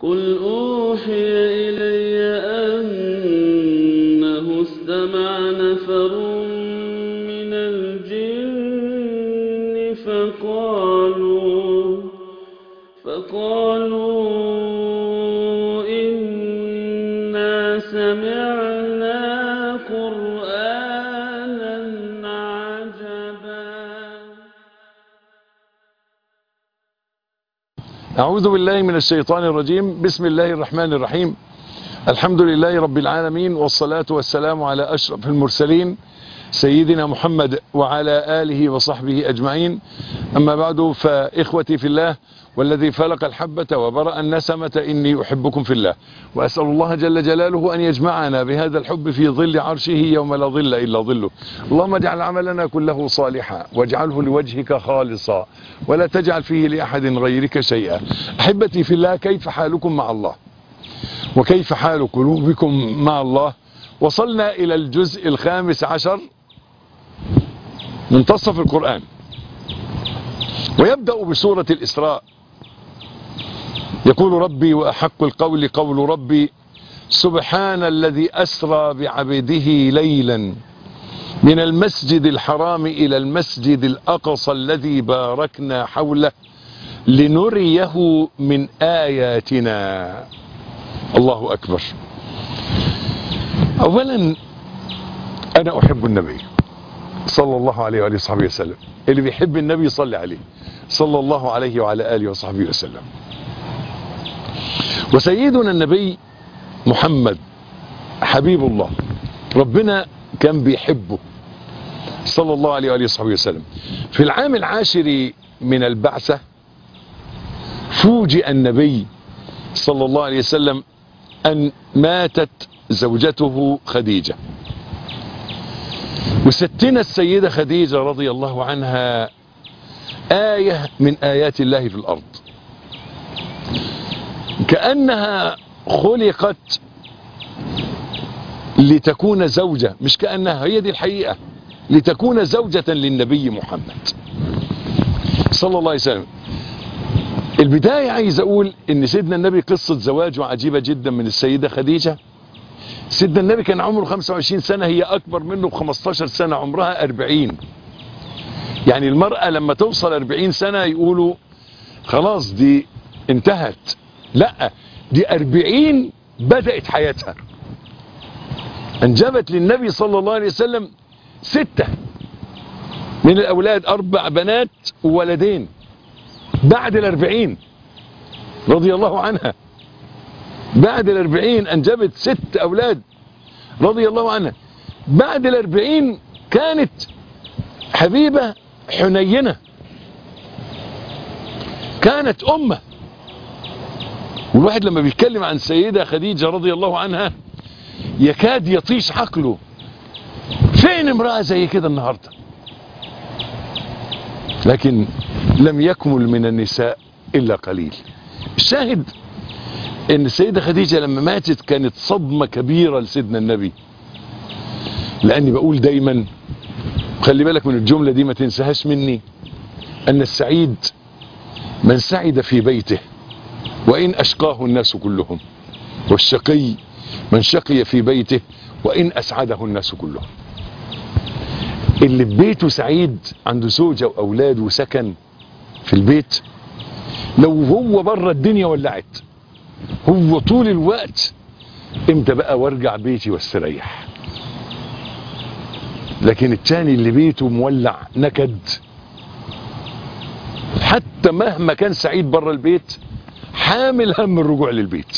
قل أوحي إلي أنه استمع نفر من الجن فقالوا فقالوا إنا سمعنا قرآنا عجبا أعوذ بالله من الشيطان الرجيم بسم الله الرحمن الرحيم الحمد لله رب العالمين والصلاة والسلام على أشرف المرسلين سيدنا محمد وعلى آله وصحبه أجمعين أما بعد فإخوتي في الله والذي فلق الحبة وبرأ النسمة إني أحبكم في الله وأسأل الله جل جلاله أن يجمعنا بهذا الحب في ظل عرشه يوم لا ظل إلا ظله اللهم اجعل عملنا كله صالحا واجعله لوجهك خالصا ولا تجعل فيه لأحد غيرك شيئا أحبتي في الله كيف حالكم مع الله وكيف حال قلوبكم مع الله وصلنا إلى الجزء الخامس عشر منتصف القرآن ويبدأ بسورة الإسراء يقول ربي وأحق القول قول ربي سبحان الذي أسرى بعبده ليلا من المسجد الحرام إلى المسجد الأقصى الذي باركنا حوله لنريه من آياتنا الله أكبر أولا أنا أحب النبي صلى الله عليه وآله وصحبه وسلم اللي بيحب النبي صلى عليه صلى الله عليه وعلى آله وصحبه وسلم وسيدنا النبي محمد حبيب الله ربنا كان بيحبه صلى الله عليه وآله وصحبه وسلم في العام العاشر من البعثة فوجئ النبي صلى الله عليه وسلم أن ماتت زوجته خديجة وستنا السيدة خديجة رضي الله عنها آية من آيات الله في الأرض كأنها خلقت لتكون زوجة مش كأنها هي دي الحقيقة لتكون زوجة للنبي محمد صلى الله عليه وسلم البداية عايز أقول إن سيدنا النبي قصة زواجه عجيبة جدا من السيدة خديجة سيدنا النبي كان عمره 25 سنة هي أكبر منه ب 15 سنة عمرها 40 يعني المرأة لما توصل 40 سنة يقولوا خلاص دي انتهت لا دي 40 بدأت حياتها أنجبت للنبي صلى الله عليه وسلم ستة من الأولاد أربع بنات وولدين بعد الأربعين رضي الله عنها بعد الأربعين أنجبت ست أولاد رضي الله عنها بعد الأربعين كانت حبيبة حنينة كانت أمة والواحد لما بيتكلم عن سيدة خديجة رضي الله عنها يكاد يطيش عقله فين امرأة زي كده النهاردة لكن لم يكمل من النساء إلا قليل الشاهد ان السيدة خديجة لما ماتت كانت صدمة كبيرة لسيدنا النبي لاني بقول دايما خلي بالك من الجملة دي ما تنساهاش مني ان السعيد من سعد في بيته وان اشقاه الناس كلهم والشقي من شقي في بيته وان اسعده الناس كلهم اللي في بيته سعيد عنده زوجة واولاد وسكن في البيت لو هو بره الدنيا ولعت هو طول الوقت امتى بقى وارجع بيتي واستريح لكن التاني اللي بيته مولع نكد حتى مهما كان سعيد بره البيت حامل هم الرجوع للبيت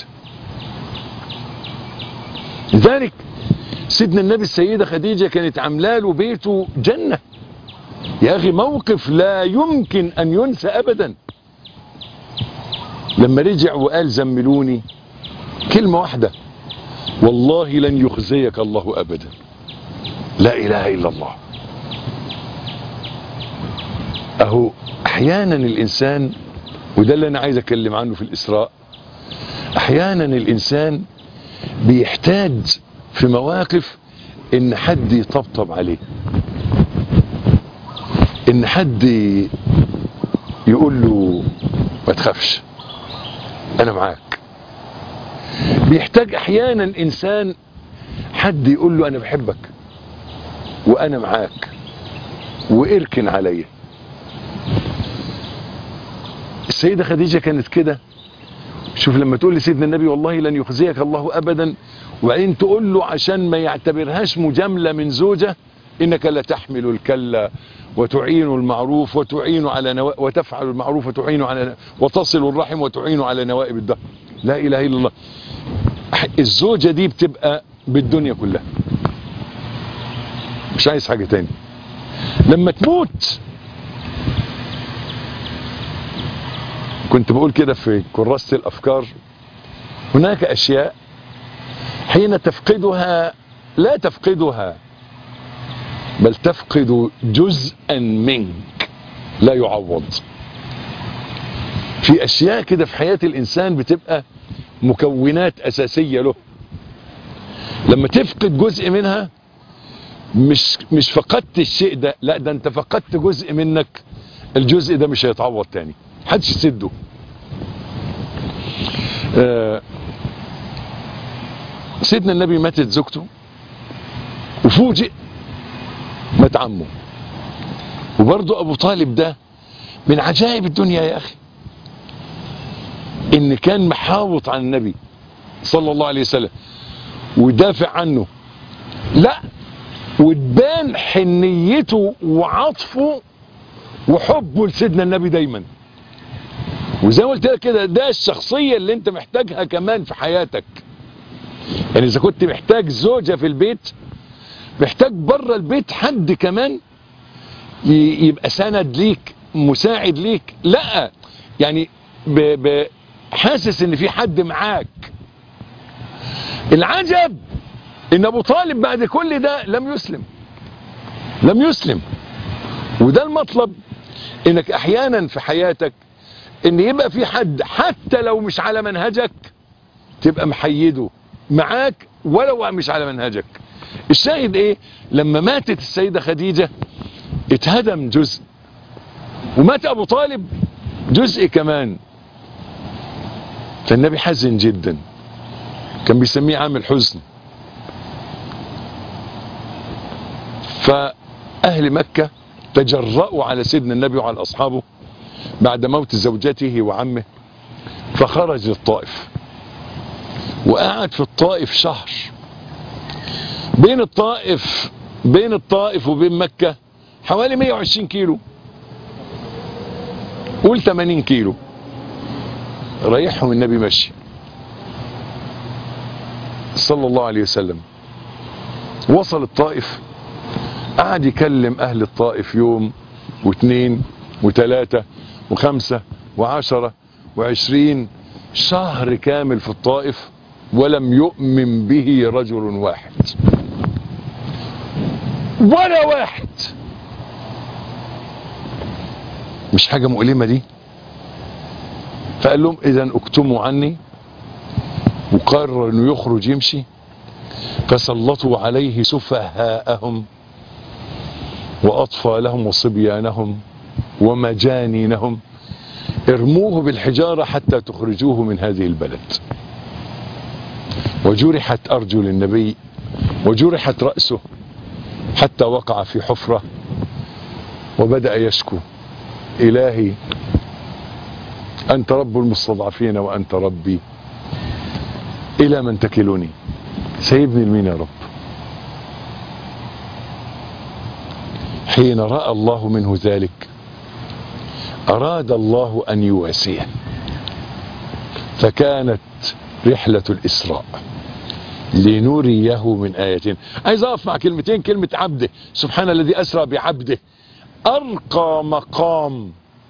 لذلك سيدنا النبي السيدة خديجة كانت عامله له بيته جنة يا أخي موقف لا يمكن أن ينسى أبدا لما رجع وقال زملوني كلمة واحدة والله لن يخزيك الله أبدا لا إله إلا الله أهو أحيانا الإنسان وده اللي أنا عايز أتكلم عنه في الإسراء أحيانا الإنسان بيحتاج في مواقف إن حد يطبطب عليه إن حد يقول له ما تخافش انا معاك بيحتاج احيانا انسان حد يقول له انا بحبك وانا معاك واركن عليا السيدة خديجة كانت كده شوف لما تقول لسيدنا النبي والله لن يخزيك الله ابدا وبعدين تقول له عشان ما يعتبرهاش مجاملة من زوجة انك لا تحمل الكلة وتعين المعروف وتعين على نوا... وتفعل المعروف وتعين على وتصل الرحم وتعين على نوائب الدهر لا اله الا الله الزوجة دي بتبقى بالدنيا كلها مش عايز حاجة تاني لما تموت كنت بقول كده في كراسة الافكار هناك اشياء حين تفقدها لا تفقدها بل تفقد جزءا منك لا يعوض في اشياء كده في حياة الانسان بتبقى مكونات اساسية له لما تفقد جزء منها مش مش فقدت الشيء ده لا ده انت فقدت جزء منك الجزء ده مش هيتعوض تاني محدش يسده آه سيدنا النبي ماتت زوجته وفوجئ مات عمه وبرضه ابو طالب ده من عجائب الدنيا يا اخي ان كان محاوط عن النبي صلى الله عليه وسلم ودافع عنه لا وتبان حنيته وعطفه وحبه لسيدنا النبي دايما وزي ما قلت لك كده ده الشخصية اللي انت محتاجها كمان في حياتك يعني اذا كنت محتاج زوجة في البيت محتاج بره البيت حد كمان يبقى سند ليك مساعد ليك لا يعني ب ب حاسس ان في حد معاك العجب ان ابو طالب بعد كل ده لم يسلم لم يسلم وده المطلب انك احيانا في حياتك ان يبقى في حد حتى لو مش على منهجك تبقى محيده معاك ولو مش على منهجك الشاهد ايه لما ماتت السيدة خديجة اتهدم جزء ومات ابو طالب جزء كمان فالنبي حزن جدا كان بيسميه عام الحزن فأهل مكة تجرأوا على سيدنا النبي وعلى أصحابه بعد موت زوجته وعمه فخرج للطائف وقعد في الطائف شهر بين الطائف بين الطائف وبين مكة حوالي 120 كيلو قول 80 كيلو ريحهم النبي مشي صلى الله عليه وسلم وصل الطائف قعد يكلم اهل الطائف يوم واثنين وثلاثة وخمسة وعشرة وعشرين شهر كامل في الطائف ولم يؤمن به رجل واحد ولا واحد مش حاجة مؤلمة دي فقال لهم اذا اكتموا عني وقرر انه يخرج يمشي فسلطوا عليه سفهاءهم واطفالهم وصبيانهم ومجانينهم ارموه بالحجارة حتى تخرجوه من هذه البلد وجرحت ارجل النبي وجرحت رأسه حتى وقع في حفرة وبدأ يشكو الهي انت رب المستضعفين وانت ربي الى من تكلني سيبني المين يا رب حين رأى الله منه ذلك أراد الله أن يواسيه فكانت رحلة الإسراء لنريه من آياتنا عايز أقف مع كلمتين كلمة عبده سبحان الذي أسرى بعبده أرقى مقام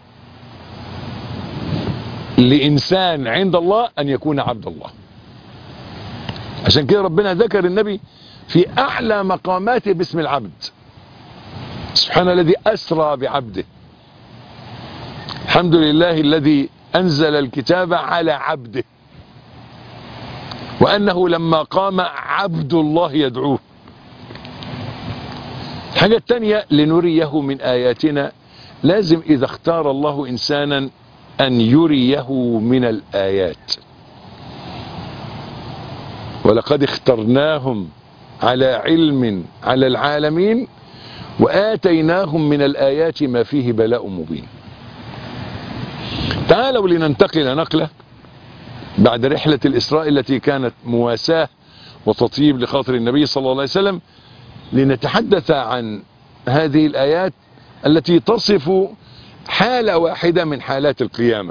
لإنسان عند الله أن يكون عبد الله عشان كده ربنا ذكر النبي في أعلى مقاماته باسم العبد سبحان الذي أسرى بعبده الحمد لله الذي أنزل الكتاب على عبده وأنه لما قام عبد الله يدعوه الحاجة الثانية لنريه من آياتنا لازم إذا اختار الله إنسانا أن يريه من الآيات ولقد اخترناهم على علم على العالمين وآتيناهم من الآيات ما فيه بلاء مبين تعالوا لننتقل نقلة بعد رحلة الإسراء التي كانت مواساة وتطيب لخاطر النبي صلى الله عليه وسلم لنتحدث عن هذه الآيات التي تصف حالة واحدة من حالات القيامة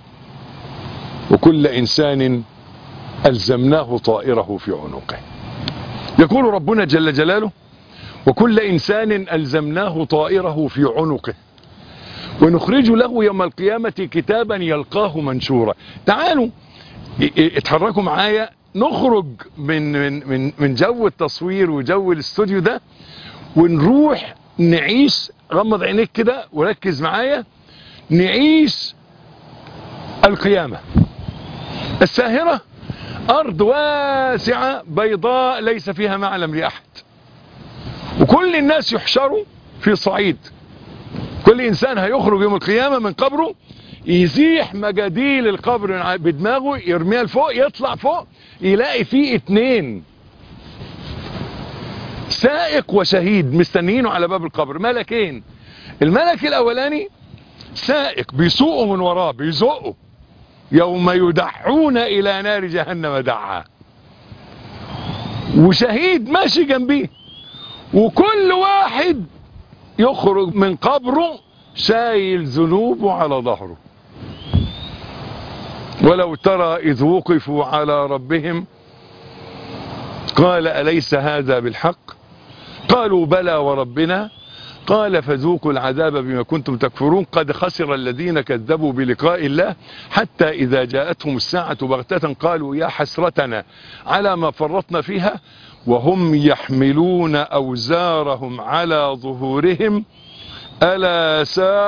وكل إنسان ألزمناه طائره في عنقه يقول ربنا جل جلاله وكل إنسان ألزمناه طائره في عنقه ونخرج له يوم القيامة كتابا يلقاه منشورا تعالوا اتحركوا معايا نخرج من من من من جو التصوير وجو الاستوديو ده ونروح نعيش غمض عينيك كده وركز معايا نعيش القيامة الساهرة أرض واسعة بيضاء ليس فيها معلم لأحد وكل الناس يحشروا في صعيد كل إنسان هيخرج يوم القيامة من قبره يزيح مجاديل القبر بدماغه يرميها لفوق يطلع فوق يلاقي فيه اتنين سائق وشهيد مستنيينه على باب القبر ملكين الملك الاولاني سائق بيسوقه من وراه بيزقه يوم يدعون الى نار جهنم دعا وشهيد ماشي جنبيه وكل واحد يخرج من قبره شايل ذنوبه على ظهره ولو ترى إذ وقفوا على ربهم قال أليس هذا بالحق قالوا بلى وربنا قال فذوقوا العذاب بما كنتم تكفرون قد خسر الذين كذبوا بلقاء الله حتى إذا جاءتهم الساعة بغتة قالوا يا حسرتنا على ما فرطنا فيها وهم يحملون أوزارهم على ظهورهم ألا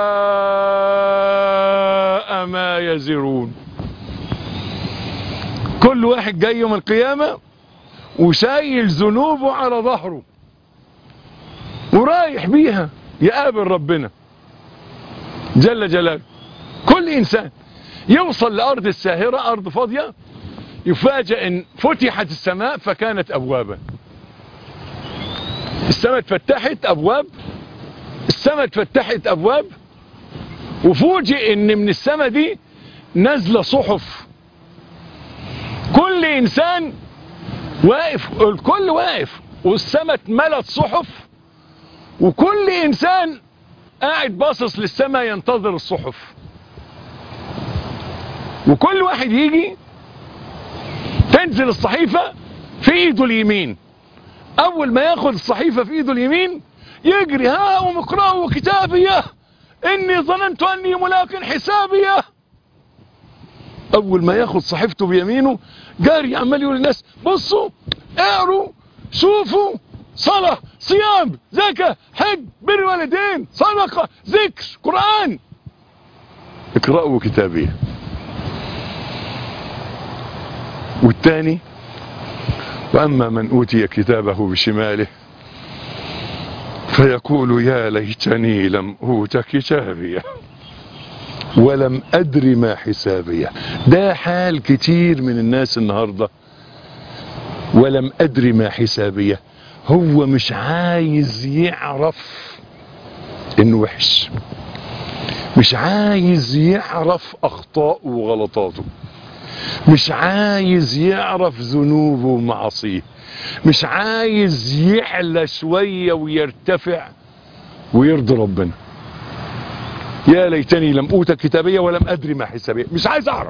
ساء ما يزرون كل واحد جاي يوم القيامة وشايل ذنوبه على ظهره ورايح بيها يقابل ربنا جل جلاله كل انسان يوصل لارض الساهرة ارض فاضية يفاجئ ان فتحت السماء فكانت ابوابا السماء اتفتحت ابواب السماء اتفتحت ابواب وفوجئ ان من السماء دي نازله صحف كل انسان واقف الكل واقف والسماء اتملت صحف وكل انسان قاعد باصص للسماء ينتظر الصحف وكل واحد يجي تنزل الصحيفة في ايده اليمين اول ما ياخد الصحيفة في ايده اليمين يجري ها ومقرأه كتابيه اني ظننت اني ملاك حسابيه اول ما ياخد صحيفته بيمينه جاري عمال يقول للناس بصوا اقروا شوفوا صلاة صيام زكاة حج بر والدين صدقة ذكر قرآن اقرأوا كتابيه والتاني وأما من أوتي كتابه بشماله فيقول يا ليتني لم أوت كتابيه ولم أدري ما حسابيه ده حال كتير من الناس النهاردة ولم أدري ما حسابيه هو مش عايز يعرف انه وحش مش عايز يعرف اخطاءه وغلطاته مش عايز يعرف ذنوبه ومعاصيه مش عايز يعلى شوية ويرتفع ويرضي ربنا يا ليتني لم اوت كتابية ولم ادري ما حسابية مش عايز اعرف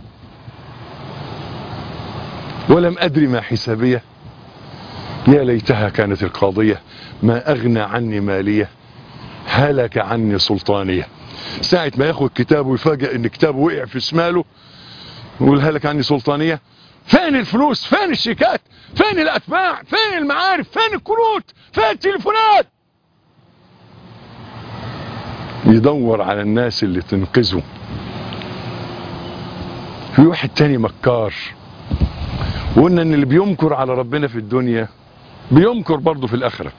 ولم ادري ما حسابية يا ليتها كانت القاضية ما اغنى عني مالية هلك عني سلطانية ساعة ما ياخد كتابه ويفاجئ ان كتابه وقع في شماله يقول هلك عني سلطانية فين الفلوس فين الشيكات فين الاتباع فين المعارف فين الكروت فين التليفونات يدور على الناس اللي تنقذه في واحد تاني مكار وقلنا ان اللي بيمكر على ربنا في الدنيا بيمكر برضه في الاخرة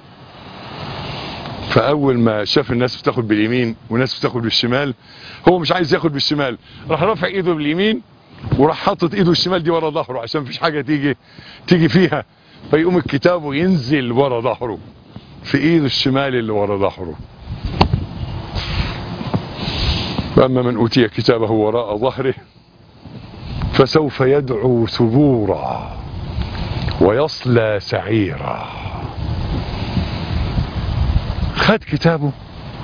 فاول ما شاف الناس بتاخد باليمين وناس بتاخد بالشمال هو مش عايز ياخد بالشمال راح رافع ايده باليمين وراح حاطط ايده الشمال دي ورا ظهره عشان مفيش حاجة تيجي تيجي فيها فيقوم الكتاب وينزل ورا ظهره في ايده الشمال اللي ورا ظهره واما من اوتي كتابه وراء ظهره فسوف يدعو ثبورا ويصلى سعيرا خد كتابه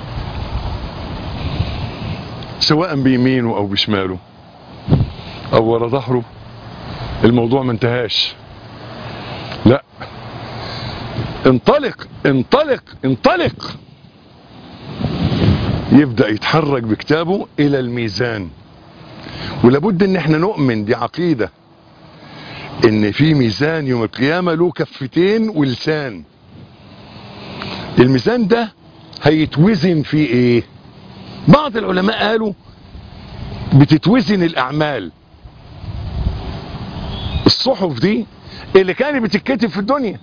سواء بيمينه او بشماله او ورا ظهره الموضوع ما انتهاش لا انطلق انطلق انطلق يبدأ يتحرك بكتابه الى الميزان ولابد ان احنا نؤمن دي عقيدة ان في ميزان يوم القيامة له كفتين ولسان الميزان ده هيتوزن فيه ايه بعض العلماء قالوا بتتوزن الاعمال الصحف دي اللي كانت بتتكتب في الدنيا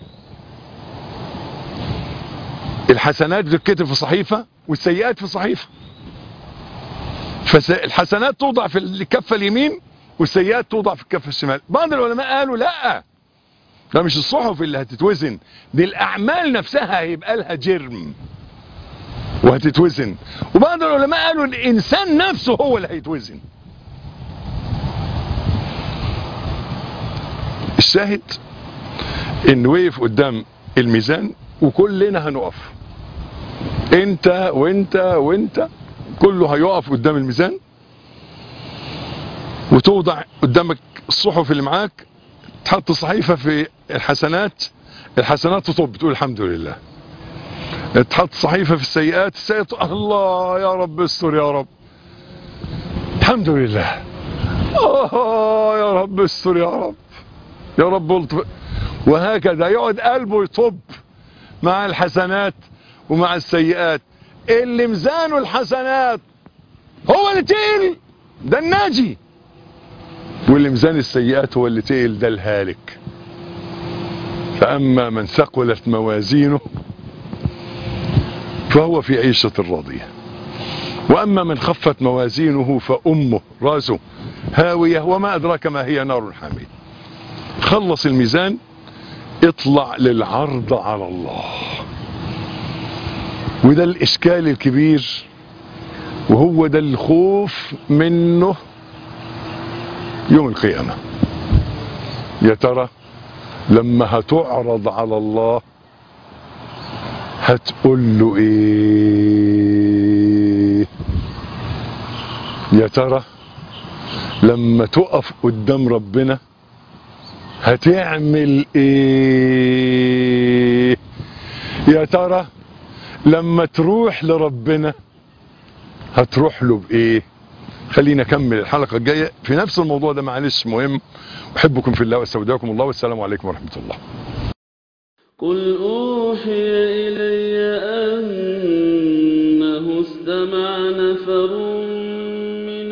الحسنات بتتكتب في صحيفة والسيئات في صحيفة فالحسنات توضع في الكفة اليمين والسيئات توضع في الكفة الشمال بعض العلماء قالوا لا ده مش الصحف اللي هتتوزن دي الاعمال نفسها هيبقى لها جرم وهتتوزن وبعض العلماء قالوا الانسان نفسه هو اللي هيتوزن الشاهد ان وقف قدام الميزان وكلنا هنقف انت وانت وانت كله هيقف قدام الميزان وتوضع قدامك الصحف اللي معاك تحط صحيفة في الحسنات الحسنات تطب تقول الحمد لله تحط صحيفة في السيئات السيئات الله يا رب استر يا رب الحمد لله آه يا رب استر يا رب يا رب الطف وهكذا يقعد قلبه يطب مع الحسنات ومع السيئات اللي ميزانه الحسنات هو اللي تقل ده الناجي واللي ميزان السيئات هو اللي تقل ده الهالك فأما من ثقلت موازينه فهو في عيشة راضية وأما من خفت موازينه فأمه راسه هاوية وما أدراك ما هي نار حامية خلص الميزان اطلع للعرض على الله وده الإشكال الكبير وهو ده الخوف منه يوم القيامة يا ترى لما هتعرض على الله هتقول له ايه يا ترى لما تقف قدام ربنا هتعمل ايه يا ترى لما تروح لربنا هتروح له بايه خلينا نكمل الحلقة الجاية في نفس الموضوع ده معلش مهم احبكم في الله واستودعكم الله والسلام عليكم ورحمة الله قل أوحي إلي أنه استمع نفر من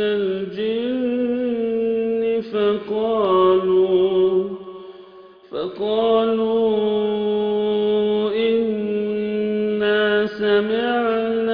الجن فقالوا فقالوا إنا سمعنا